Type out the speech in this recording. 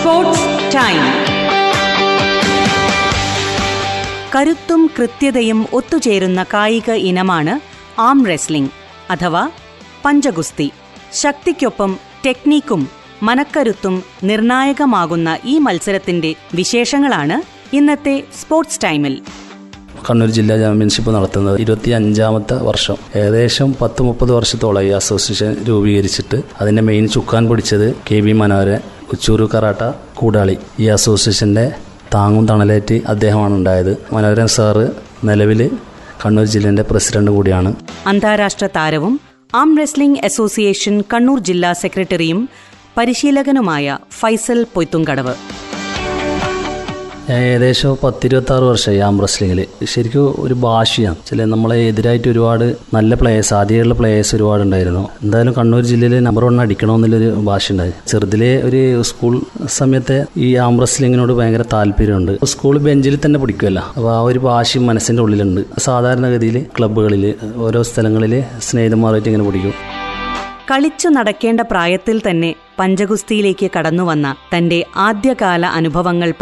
sports time കരുത്തും കൃത്യതയും ഒത്തുചേരുന്ന കായിക ഇനമാണ് ആം റെസ്ലിംഗ് അഥവാ പഞ്ചഗുസ്തി ശക്തിക്കൊപ്പം ടെക്നിക്കും മനക്കരുത്തും നിർണായകമാകുന്ന ഈ മത്സരത്തിന്റെ വിശേഷങ്ങളാണ് ഇന്നത്തെ സ്പോർട്സ് ടൈമിൽ കണ്ണൂർ ജില്ലാ ചാമ്പ്യൻഷിപ്പ് നടത്തുന്നത് ഇരുപത്തി അഞ്ചാമത്തെ വർഷം ഏകദേശം പത്ത് മുപ്പത് വർഷത്തോളം ഈ അസോസിയേഷൻ രൂപീകരിച്ചിട്ട് അതിന്റെ മെയിൻ ചുക്കാൻ പിടിച്ചത് കെ വി മനോഹരൻ ഉച്ചൂരു കറാട്ട കൂടാളി ഈ അസോസിയേഷന്റെ താങ്ങും തണലേറ്റ് അദ്ദേഹമാണ് ഉണ്ടായത് മനോഹരൻ സാറ് നിലവിൽ കണ്ണൂർ ജില്ലേന്റെ പ്രസിഡന്റ് കൂടിയാണ് അന്താരാഷ്ട്ര താരവും ആം റെസ്ലിംഗ് അസോസിയേഷൻ കണ്ണൂർ ജില്ലാ സെക്രട്ടറിയും പരിശീലകനുമായ ഫൈസൽ പൊയ്ത്തുംകടവ് ഞാൻ ഏകദേശം പത്തിരുപത്തി ആറ് വർഷമായി ആം റെസ്ലിങ്ങിൽ ശരിക്കും ഒരു ഭാഷയാണ് ചില നമ്മളെ എതിരായിട്ട് ഒരുപാട് നല്ല പ്ലേയേഴ്സ് ആദ്യമുള്ള പ്ലേയേഴ്സ് ഒരുപാട് ഉണ്ടായിരുന്നു എന്തായാലും കണ്ണൂർ ജില്ലയിൽ നമ്പർ വൺ അടിക്കണമെന്നുള്ളൊരു ഭാഷ ഉണ്ടായി ചെറുതിലെ ഒരു സ്കൂൾ സമയത്തെ ഈ ആം റെസ്ലിങ്ങിനോട് ഭയങ്കര താല്പര്യമുണ്ട് സ്കൂൾ ബെഞ്ചിൽ തന്നെ പിടിക്കുമല്ലോ അപ്പോൾ ആ ഒരു ഭാഷയും മനസ്സിൻ്റെ ഉള്ളിലുണ്ട് സാധാരണഗതിയിൽ ക്ലബ്ബുകളിൽ ഓരോ സ്ഥലങ്ങളിൽ സ്നേഹിതന്മാരായിട്ട് ഇങ്ങനെ പിടിക്കും കളിച്ചു നടക്കേണ്ട പ്രായത്തിൽ തന്നെ പഞ്ചഗുസ്തിയിലേക്ക് കടന്നുവന്ന തന്റെ ആദ്യകാല അനുഭവങ്ങൾ